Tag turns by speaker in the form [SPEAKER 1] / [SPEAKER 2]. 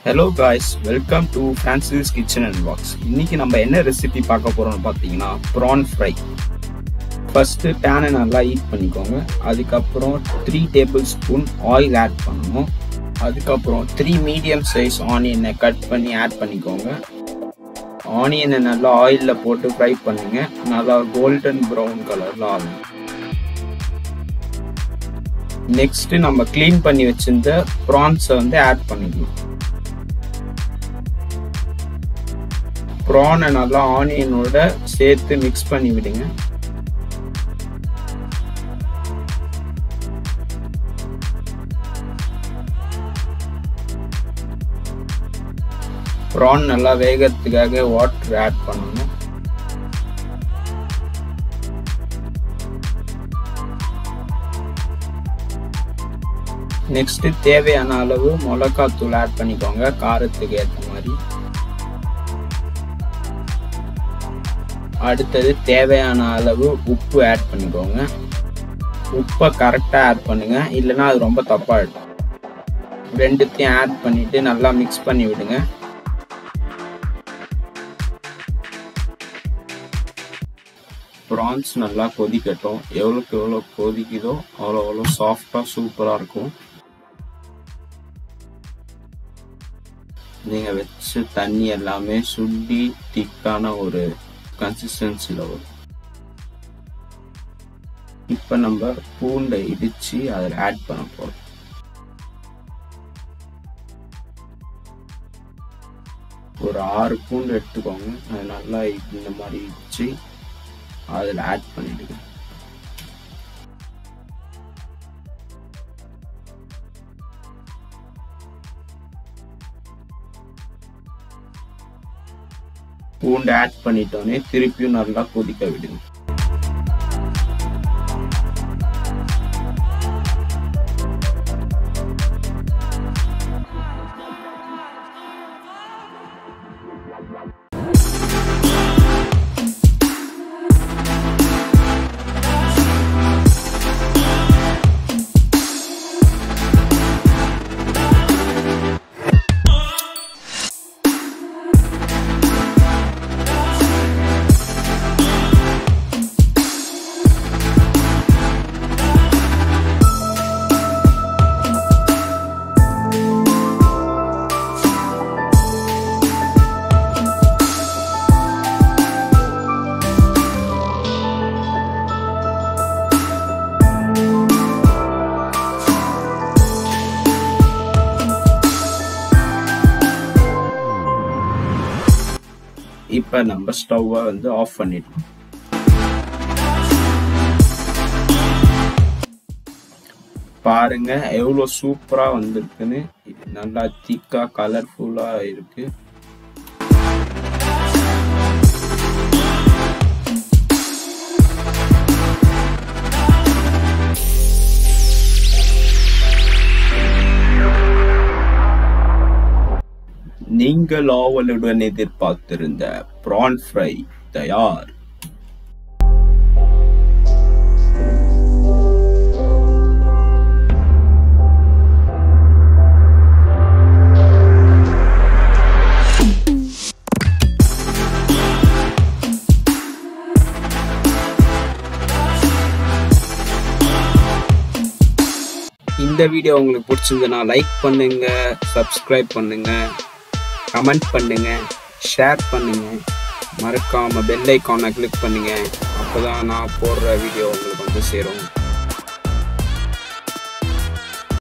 [SPEAKER 1] hello guys welcome to Francis kitchen and box இன்னைக்கு நம்ம என்ன ரெசிபி பார்க்க போறோம்னு பார்த்தீங்கன்னா ப்ரான் ஃப்ரை ஃபர்ஸ்ட் பேனை நல்லா ஹீட் பண்ணிக்கோங்க அதுக்கப்புறம் three tablespoon oil add பண்ணணும் அதுக்கப்புறம் த்ரீ மீடியம் சைஸ் ஆனியனை கட் பண்ணி ஆட் பண்ணிக்கோங்க ஆனியனை நல்லா ஆயிலில் போட்டு ஃப்ரை பண்ணுங்க நல்லா கோல்டன் ப்ரௌன் கலரில் ஆகும் நெக்ஸ்ட் நம்ம க்ளீன் பண்ணி வச்சிருந்த ப்ரான்ஸை வந்து ஆட் பண்ணிக்கணும் ப்ரானை நல்லா ஆனியனோட சேர்த்து மிக்ஸ் பண்ணி விடுங்க ப்ரான் நல்லா வேகத்துக்காக வாட்டர் ஆட் பண்ணணும் நெக்ஸ்ட் தேவையான அளவு மிளகாத்தூள் ஆட் பண்ணிக்கோங்க காரத்துக்கு ஏற்ற மாதிரி அடுத்தது தேவையான அளவு உப்பு ஆட் பண்ணிக்கோங்க உப்பை கரெக்டாக ஆட் பண்ணுங்க இல்லைன்னா அது ரொம்ப தப்பாயிடும் ரெண்டுத்தையும் ஆட் பண்ணிட்டு நல்லா மிக்ஸ் பண்ணி விடுங்க ப்ரான்ஸ் நல்லா கொதிக்கட்டும் எவ்வளோக்கு எவ்வளோ கொதிக்குதோ அவ்வளோ அவ்வளோ சாஃப்டாக சூப்பராக இருக்கும் நீங்கள் வச்ச தண்ணி எல்லாமே சுண்டி திக்கான ஒரு கன்சிஸ்டன்சியில் வரும் இப்போ நம்ம பூண்டை இடித்து அதில் ஆட் பண்ண போகிறோம் ஒரு ஆறு பூண்டு எடுத்துக்கோங்க அது நல்லா இந்த மாதிரி இடிச்சு அதில் ஆட் பண்ணிடுங்க பூண்டு ஆட் பண்ணிட்டோன்னே திருப்பியும் நல்லா கொதிக்க விடுங்க இப்போ நம்ம ஸ்டவ்வை வந்து ஆஃப் பண்ணிடலாம் பாருங்க எவ்வளோ சூப்பராக வந்திருக்குன்னு நல்லா திக்காக கலர்ஃபுல்லாக இருக்கு நீங்கள் ஆவலுடன் எதிர்பார்த்திருந்த ப்ரான் ஃப்ரை தயார் இந்த வீடியோ உங்களுக்கு பிடிச்சிருந்ததுன்னா லைக் பண்ணுங்க சப்ஸ்கிரைப் பண்ணுங்க கமெண்ட் பண்ணுங்க ஷேர் பண்ணுங்க மறக்காம பெல் ஐக்கானை கிளிக் பண்ணுங்க அப்போதான் நான் போடுற வீடியோ உங்களுக்கு வந்து சேரும்